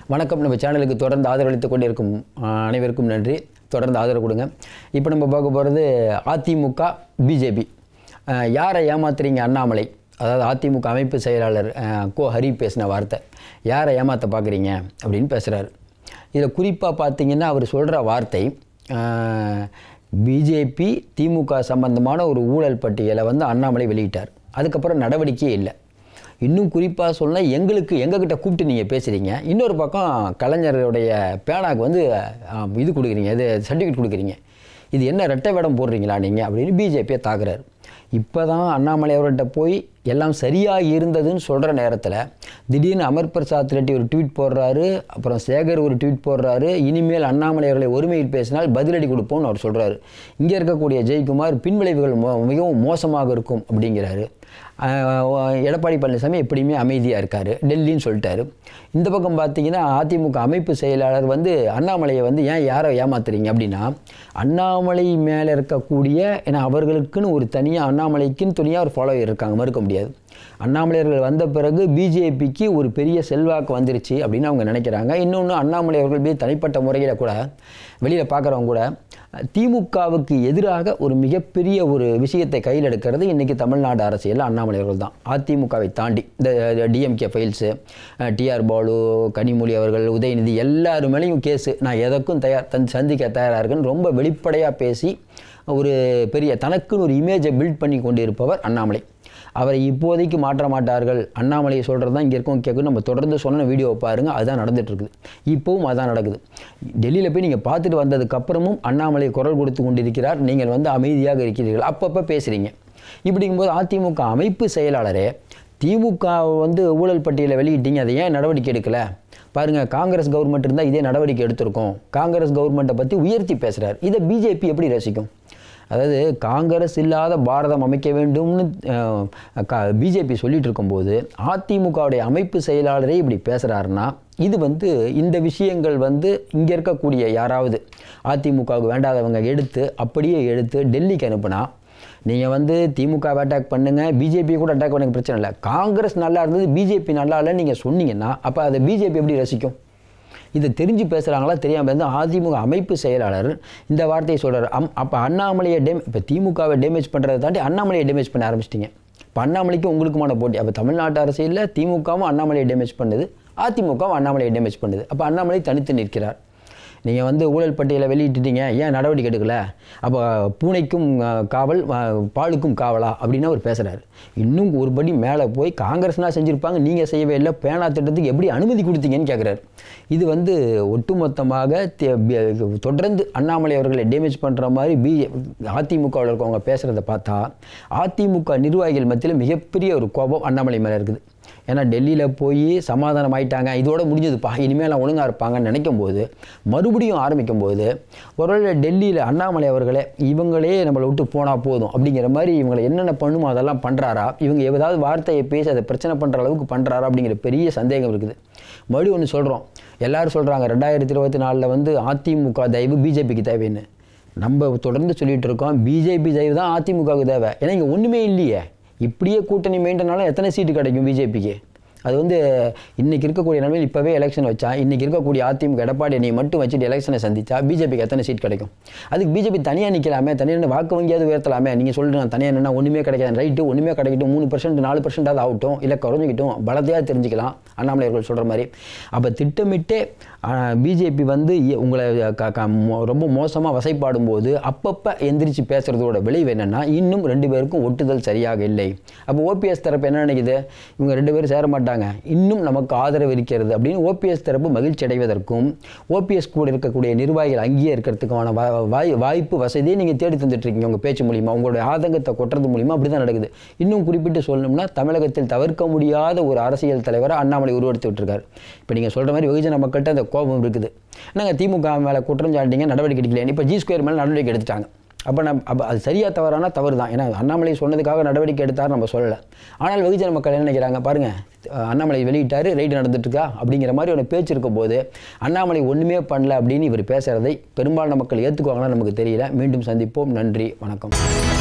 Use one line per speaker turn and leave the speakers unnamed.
வணக்கம் நம்ம சேனலுக்கு தொடர்ந்து ஆதரவளித்துக் கொண்டிருக்கும் அஹ், அனைவருக்கும் நன்றி தொடர்ந்து ஆதரவு கொடுங்க இப்போ நம்ம பார்க்க போகிறது அதிமுக பிஜேபி யாரை ஏமாத்துறீங்க அண்ணாமலை அதாவது அதிமுக அமைப்பு செயலாளர் அஹ், கோ ஹரி பேசின வார்த்தை யாரை ஏமாற்ற பார்க்குறீங்க அப்படின்னு பேசுகிறாரு இதில் குறிப்பாக பார்த்தீங்கன்னா அவர் சொல்கிற வார்த்தை பிஜேபி திமுக சம்பந்தமான ஒரு ஊழல் பட்டியலை வந்து அண்ணாமலை வெளியிட்டார் அதுக்கப்புறம் நடவடிக்கையே இல்லை இன்னும் குறிப்பாக சொன்னா எங்களுக்கு எங்ககிட்ட கூப்பிட்டு நீங்கள் பேசுகிறீங்க இன்னொரு பக்கம் கலைஞருடைய பேனாக்கு வந்து ஆ, இது கொடுக்குறீங்க இது சர்டிஃபிகேட் கொடுக்குறீங்க இது என்ன ரெட்டை வேடம் போடுறீங்களா நீங்கள் அப்படின்னு பிஜேபியை தாக்குறாரு இப்போ தான் அண்ணாமலை அவர்கிட்ட போய் எல்லாம் சரியாக இருந்ததுன்னு சொல்கிற நேரத்தில் திடீர்னு அமர் பிரசாத் ரெட்டி ஒரு ட்வீட் போடுறாரு அப்புறம் சேகர் ஒரு ட்வீட் போடுறாரு இனிமேல் அண்ணாமலை அவர்களை ஒருமையில் பேசினால் பதிலடி கொடுப்போம்னு அவர் சொல்கிறாரு இங்கே இருக்கக்கூடிய ஜெயக்குமார் பின்விளைவுகள் மோ மிகவும் மோசமாக இருக்கும் அப்படிங்கிறாரு ஆஹ் எடப்பாடி பழனிசாமி எப்படியுமே அமைதியாக இருக்கார் டெல்லின்னு சொல்லிட்டாரு இந்த பக்கம் பார்த்தீங்கன்னா அதிமுக அமைப்பு செயலாளர் வந்து அண்ணாமலையை வந்து ஏன் யாரை ஏமாத்துறீங்க அப்படின்னா அண்ணாமலை மேலே இருக்கக்கூடிய ஏன்னா அவர்களுக்குன்னு ஒரு தனியாக அண்ணாமலைக்குன்னு துணியாக ஒரு ஃபாலோவர் இருக்காங்க மறுக்க முடியாது அண்ணாமலையர்கள் வந்த பிறகு பிஜேபிக்கு ஒரு பெரிய செல்வாக்கு வந்துருச்சு அப்படின்னு அவங்க நினைக்கிறாங்க இன்னொன்று அண்ணாமலை அவர்கள் மீது தனிப்பட்ட முறையில் கூட வெளியில் பார்க்குறவங்க கூட திமுகவுக்கு எதிராக ஒரு மிகப்பெரிய ஒரு விஷயத்தை கையில் எடுக்கிறது இன்றைக்கி தமிழ்நாடு அரசியலில் அண்ணாமலை அவர்கள் தான் அதிமுகவை தாண்டி இந்த டிஎம்கே ஃபைல்ஸு டிஆர் பாலு கனிமொழி அவர்கள் உதயநிதி எல்லாரு மேலேயும் கேஸு நான் எதற்கும் தயார் தன் சந்திக்க தயாராக இருக்குன்னு ரொம்ப வெளிப்படையாக பேசி ஒரு பெரிய தனக்குன்னு ஒரு இமேஜை பில்ட் பண்ணி கொண்டு இருப்பவர் அண்ணாமலை அவரை இப்போதைக்கு மாற்ற மாட்டார்கள் அண்ணாமலையை சொல்கிறது தான் இங்கே இருக்கும் கேட்கும் நம்ம தொடர்ந்து சொன்ன வீடியோவை பாருங்கள் அதுதான் நடந்துட்டு இருக்குது இப்போவும் அதான் நடக்குது டெல்லியில் போய் நீங்கள் பார்த்துட்டு வந்ததுக்கப்புறமும் அண்ணாமலை குரல் கொடுத்து கொண்டிருக்கிறார் நீங்கள் வந்து அமைதியாக இருக்கிறீர்கள் அப்பப்போ பேசுகிறீங்க இப்படிங்கும்போது அதிமுக அமைப்பு செயலாளரே திமுக வந்து ஊழல் பட்டியலை வெளியிட்டீங்க அதை ஏன் நடவடிக்கை எடுக்கல பாருங்கள் காங்கிரஸ் கவர்மெண்ட் இருந்தால் இதே நடவடிக்கை எடுத்திருக்கோம் காங்கிரஸ் கவர்மெண்ட்டை பற்றி உயர்த்தி பேசுகிறார் இதை பிஜேபி எப்படி ரசிக்கும் அதாவது காங்கிரஸ் இல்லாத பாரதம் அமைக்க வேண்டும்னு பிஜேபி சொல்லிட்டு இருக்கும்போது அதிமுகவுடைய அமைப்பு செயலாளரே இப்படி பேசுகிறாருன்னா இது வந்து இந்த விஷயங்கள் வந்து இங்கே இருக்கக்கூடிய யாராவது அதிமுகவுக்கு வேண்டாதவங்க எடுத்து அப்படியே எடுத்து டெல்லிக்கு அனுப்புனா நீங்கள் வந்து திமுகவை அட்டாக் பண்ணுங்கள் பிஜேபி கூட அட்டாக் பண்ண பிரச்சனை இல்லை காங்கிரஸ் நல்லா இருந்தது பிஜேபி நல்லா இல்லைன்னு நீங்கள் சொன்னீங்கன்னா அப்போ அதை பிஜேபி எப்படி ரசிக்கும் இதை தெரிஞ்சு பேசுகிறாங்களா தெரியாமல் இருந்து அதிமுக அமைப்பு செயலாளர் இந்த வார்த்தையை சொல்கிறார் அம் அப்போ அண்ணாமலையை டேம் இப்போ திமுகவை டேமேஜ் பண்ணுறதை தாண்டி அண்ணாமலையை டேமேஜ் பண்ண ஆரம்பிச்சிட்டிங்க இப்போ அண்ணாமலைக்கும் உங்களுக்குமான போட்டி அப்போ தமிழ்நாட்டு அரசியலில் திமுகவும் அண்ணாமலையை டேமேஜ் பண்ணுது அதிமுகவும் அண்ணாமலையை டேமேஜ் பண்ணுது அப்போ அண்ணாமலை தனித்து நிற்கிறார் நீங்கள் வந்து ஊழல் பட்டியலை வெளியிட்டுட்டீங்க ஏன் நடவடிக்கை எடுக்கல அப்போ பூனைக்கும் அஹ், காவல் அஹ், பாலுக்கும் காவலா அப்படின்னு அவர் பேசுகிறாரு இன்னும் ஒரு படி மேலே போய் காங்கிரஸ்னா செஞ்சுருப்பாங்க நீங்கள் செய்யவே இல்லை பேனா திட்டத்துக்கு எப்படி அனுமதி கொடுத்தீங்கன்னு கேட்குறாரு இது வந்து ஒட்டுமொத்தமாக தே- பி- தொடர்ந்து அண்ணாமலை அவர்களை டேமேஜ் பண்ணுற மாதிரி பி அதிமுகவில் இருக்கவங்க பேசுகிறத பார்த்தா அதிமுக நிர்வாகிகள் மத்தியில் மிகப்பெரிய ஒரு கோபம் அண்ணாமலை மேலே இருக்குது ஏன்னா டெல்லியில் போய் சமாதானம் ஆயிட்டாங்க இதோட முடிஞ்சதுப்பா இனிமேல் நான் ஒழுங்காக இருப்பாங்கன்னு நினைக்கும் போது மறுபடியும் ஆரம்பிக்கும் போது ஒருவேளை டெல்லியில் அண்ணாமலை அவர்களே இவங்களே நம்மளை விட்டு போனால் போதும் அப்படிங்கிற மாதிரி இவங்களை என்னென்ன பண்ணுமோ அதெல்லாம் பண்ணுறாரா இவங்க ஏதாவது வார்த்தையை பேசி அதை பிரச்சனை பண்ணுற அளவுக்கு பண்ணுறாரா அப்படிங்கிற பெரிய சந்தேகம் இருக்குது மறுபடியும் ஒன்று சொல்கிறோம் எல்லாரும் சொல்கிறாங்க ரெண்டாயிரத்தி இருபத்தி நாலில் வந்து அதிமுக தயவு பிஜேபிக்கு தேவைன்னு நம்ம தொடர்ந்து சொல்லிட்டு இருக்கோம் பிஜேபி தயவு தான் அதிமுகவுக்கு தேவை ஏன்னா இங்கே ஒன்றுமே இல்லையே இப்படியே கூட்டணி மெயின்டனாலும் எத்தனை சீட்டு கிடைக்கும் பிஜேபிக்கு அது வந்து இன்னைக்கு இருக்கக்கூடிய நிலைமையில் இப்போவே எலெக்ஷன் வச்சா இன்னைக்கு இருக்கக்கூடிய அதிமுக எடப்பாடி அணியை மட்டும் வச்சுட்டு எலெக்ஷனை சந்திச்சா பிஜேபிக்கு எத்தனை சீட் கிடைக்கும் அதுக்கு பிஜேபி தனியாக நிற்கலாமே தனியாக நின்னு வாக்கு வங்கியாவது உயர்த்தலாமே நீங்கள் சொல்லிட்டு நான் தனியாக நின்னா ஒன்றுமே கிடைக்காது ரைட்டு ஒன்றுமே கிடைக்கட்டும் மூணு பர்சன்ட் நாலு பர்சன்டாவது ஆகட்டும் இல்லை குறைஞ்சிக்கிட்டும் பலத்தையாக தெரிஞ்சுக்கலாம் அண்ணாமலை அவர்கள் சொல்கிற மாதிரி அப்போ திட்டமிட்டே பிஜேபி வந்து இ- உங்களை க- க- மோ- ரொம்ப மோசமாக வசைப்பாடும் போது அப்பப்போ எந்திரிச்சு பேசுகிறதோட விளைவு என்னென்னா இன்னும் ரெண்டு பேருக்கும் ஒட்டுதல் சரியாக இல்லை அப்போ ஓபிஎஸ் தரப்பு என்ன நினைக்குது இவங்க ரெண்டு பேரும் சேர மாட்டாங்க இன்னும் நமக்கு ஆதரவு இருக்கிறது அப்படின்னு ஓபிஎஸ் தரப்பு மகிழ்ச்சி அடைவதற்கும் ஓபிஎஸ் கூட இருக்கக்கூடிய நிர்வாகிகள் அங்கேயே இருக்கிறதுக்கான வா- வாய் வாய்ப்பு வசதியை நீங்கள் தேடி தந்துட்டு இருக்கீங்க உங்கள் பேச்சு மூலிமா உங்களுடைய ஆதங்கத்தை கொட்டுறது மூலிமா அப்படி தான் நடக்குது இன்னும் குறிப்பிட்டு சொல்லணும்னா தமிழகத்தில் தவிர்க்க முடியாத ஒரு அரசியல் தலைவரை அண்ணாமலை உருவெடுத்து விட்டுருக்காரு இப்போ நீங்கள் சொல்கிற மாதிரி வெகுஜன மக்கள்கிட்ட அந்த கோபம் இருக்குது நாங்கள் திமுக மேலே குற்றம் சாட்டிங்க நடவடிக்கை எடுக்கலையே இப்போ ஜி ஸ்கொயர் மேலே நடவடிக்கை எடுத்துட்டாங்க அப்போ நம்ம அப்போ அது சரியாக தவறானா தவறு தான் ஏன்னா அண்ணாமலை சொன்னதுக்காக நடவடிக்கை எடுத்தார் நம்ம சொல்லலை ஆனால் வெகுஜன மக்கள் என்ன நினைக்கிறாங்க பாருங்கள் அண்ணாமலை வெளியிட்டாரு ரைடு நடந்துட்டு இருக்கா அப்படிங்கிற மாதிரி ஒரு பேச்சு இருக்கும் போது அண்ணாமலை ஒன்றுமே பண்ணல அப்படின்னு இவர் பேசுகிறதை பெரும்பாலான மக்கள் ஏற்றுக்குவாங்களா நமக்கு தெரியல மீண்டும் சந்திப்போம் நன்றி வணக்கம்